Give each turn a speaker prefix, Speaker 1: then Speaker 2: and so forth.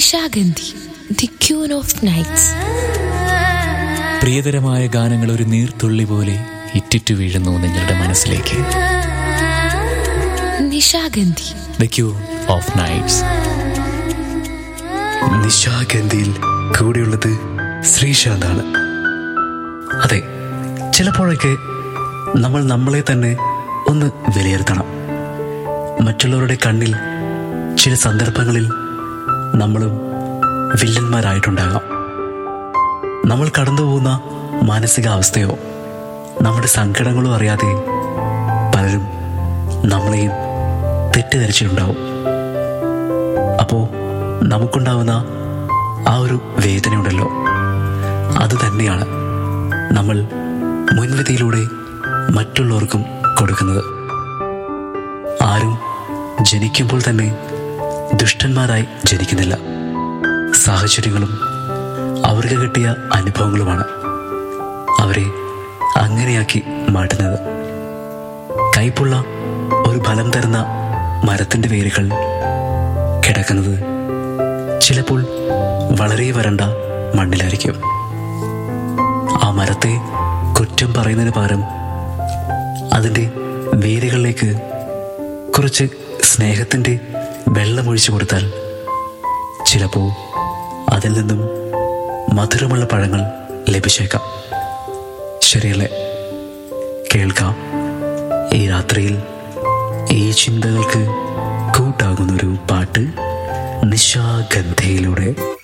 Speaker 1: Nishagandhi the queen of nights
Speaker 2: പ്രിയതരമായ ഗാനങ്ങൾ ഒരു നീർത്തുള്ളി പോലെ ഇറ്റിറ്റു വീഴുന്നു നിങ്ങളുടെ മനസ്സിലേക്ക്
Speaker 1: Nishagandhi
Speaker 2: the queen of nights
Speaker 3: നിശാഗന്ധിയിൽ കൂടെയുള്ളത് ശ്രീശാന്താണ് അതെ ചിലപ്പോഴൊക്കെ നമ്മൾ നമ്മളെ തന്നെ ഒന്ന് വിലയിരുത്തണം മറ്റുള്ളവരുടെ കണ്ണിൽ ചില സന്ദർഭങ്ങളിൽ നമ്മളും വില്ലന്മാരായിട്ടുണ്ടാകാം നമ്മൾ കടന്നു പോകുന്ന മാനസികാവസ്ഥയോ നമ്മുടെ സങ്കടങ്ങളോ അറിയാതെ പലരും നമ്മളെയും തെറ്റിദ്ധരിച്ചിട്ടുണ്ടാവും അപ്പോൾ നമുക്കുണ്ടാവുന്ന ആ ഒരു വേദനയുണ്ടല്ലോ അത് തന്നെയാണ് നമ്മൾ മുൻവിധിയിലൂടെ മറ്റുള്ളവർക്കും കൊടുക്കുന്നത് ആരും ജനിക്കുമ്പോൾ തന്നെ ദുഷ്ടന്മാരായി ജനിക്കുന്നില്ല സാഹചര്യങ്ങളും അവർക്ക് കിട്ടിയ അനുഭവങ്ങളുമാണ് അവരെ അങ്ങനെയാക്കി മാറ്റുന്നത് കൈപ്പുള്ള ഒരു ഫലം തരുന്ന മരത്തിൻ്റെ വേരുകൾ കിടക്കുന്നത് ചിലപ്പോൾ വളരെ വരണ്ട മണ്ണിലായിരിക്കും ആ മരത്തെ കുറ്റം പറയുന്നതിന് പകരം അതിൻ്റെ വേരുകളിലേക്ക് കുറച്ച് സ്നേഹത്തിൻ്റെ വെള്ളമൊഴിച്ചു കൊടുത്താൽ ചിലപ്പോൾ അതിൽ നിന്നും മധുരമുള്ള പഴങ്ങൾ ലഭിച്ചേക്കാം ശരിയല്ലേ കേൾക്കാം ഈ രാത്രിയിൽ ഈ ചിന്തകൾക്ക് കൂട്ടാകുന്നൊരു പാട്ട് നിശാഗന്ധയിലൂടെ